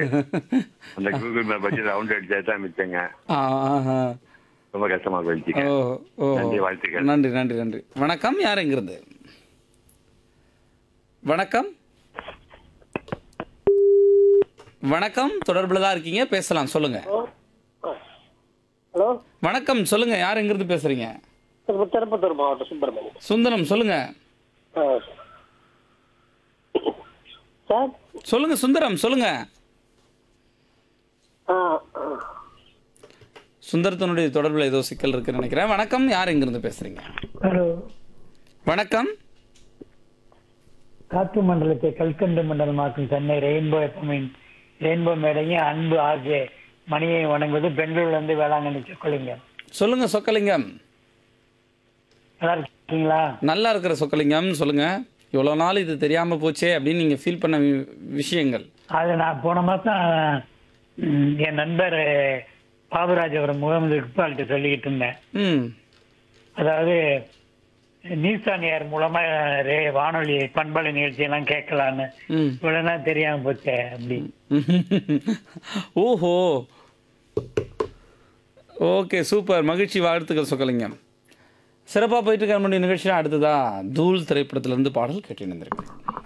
அந்த Google map வச்சு round அடிச்சா தான் மிச்சங்க ஆ, ஆஹா. ரொம்ப கஷ்டமா போயிடுச்சுங்க ஓ ஓ நன்றி, வாழ்த்துக்கள். நன்றி நன்றி நன்றி வணக்கம் யார் எங்கிருந்து வணக்கம் வணக்கம் தொடர்புல தான் இருக்கீங்க பேசலாம் சொல்லுங்க ஹலோ வணக்கம் சொல்லுங்க யார் எங்கிருந்து பேசுறீங்க திருப்ப- திருப்பத்தூர் மாவட்டம் சுப்பிரமணியம் சுந்தரம் சொல்லுங்க ஆ. சார் சொல்லுங்க சுந்தரம் சொல்லுங்க ஆ ஆ. சுந்தரத்தினுடைய தொடர்புல ஏதோ சிக்கல் இருக்குன்னு நினைக்கிறேன் வணக்கம் யார் எங்கிருந்து பேசுறீங்க ஹலோ வணக்கம் காற்று மண்டலத்தை கல்கண்டு மண்டலமாக்கும் சென்னை ரெயின்போ எஃப்எம்மின் ரெயின்போ மேடையும் அன்பு ஆகிய மணியை வணங்குவது பெங்களூர்ல இருந்து வேளாங்கண்ணி சொக்கலிங்க சொல்லுங்க சொக்கலிங்கம் நல்லா இருக்கீங்களா நல்லா இருக்கிற சொக்கலிங்கம் சொல்லுங்க இவ்வளோ நாள் இது தெரியாம போச்சே அப்படின்னு நீங்க ஃபீல் பண்ண வி- விஷயங்கள் அது நான் போன மாசம் ம், என் நண்பர் பாபுராஜ் அவர் முகமது இக்பால்கிட்ட சொல்லிக்கிட்டு இருந்தேன் ம் அதாவது நியூஸ் ஏர் மூலமா ரே வானொலி பண்பலை நிகழ்ச்சியெல்லாம் கேட்கலான்னு ம் இவ்வளவு நாள் தெரியாம போச்சே அப்படி ஓஹோ ஓகே சூப்பர் மகிழ்ச்சி வாழ்த்துக்கள் சொக்கலிங்கம் சிறப்பாக போயிட்டு இருக்க நம்முடைய நிகழ்ச்சியில் அடுத்ததா தூள் திரைப்படத்திலிருந்து பாடல் கேட்டு இருந்திருக்கு